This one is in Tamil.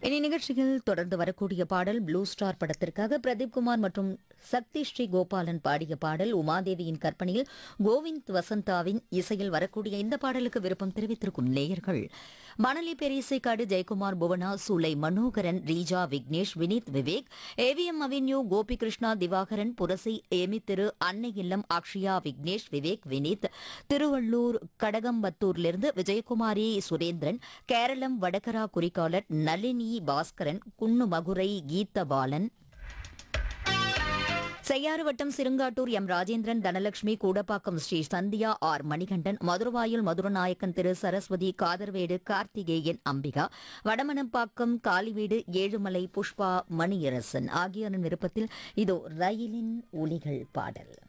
இனி நிகழ்ச்சியில் தொடர்ந்து வரக்கூடிய பாடல் ப்ளூ ஸ்டார் படத்திற்காக பிரதீப் குமார் மற்றும் சக்தி ஸ்ரீ கோபாலன் பாடிய பாடல் உமாதேவியின் கற்பனையில் கோவிந்த் வசந்தாவின் இசையில் வரக்கூடிய இந்த பாடலுக்கு விருப்பம் தெரிவித்திருக்கும் நேயர்கள் Manali பெரியசைக்காடு Jayakumar Bhuvana Soolai Manoharan Reeja Vignesh Vineeth Vivek AVM avenue Gopikrishna Divakaran Purasai Amy Thiru அன்னை இல்லம் அக்ஷயா விக்னேஷ் விவேக் வினீத் திருவள்ளூர் கடகம்பத்தூரிலிருந்து விஜயகுமாரி சுரேந்திரன் கேரளம் வடகரா குறிக்காலர் நளினி பாஸ்கரன் குன்னு மகுரை கீத பாலன் செய்யாறு வட்டம் சிறுங்காட்டூர் எம் ராஜேந்திரன் தனலட்சுமி கூடப்பாக்கம் ஸ்ரீ சந்தியா ஆர் மணிகண்டன் மதுரவாயில் மதுரநாயக்கன் திரு சரஸ்வதி காதர்வேடு கார்த்திகேயன் அம்பிகா வடமணப்பாக்கம் காலிவீடு ஏழுமலை புஷ்பா மணியரசன் ஆகியோரின் விருப்பத்தில் இதோ ரயிலின் ஒலிகள் பாடல்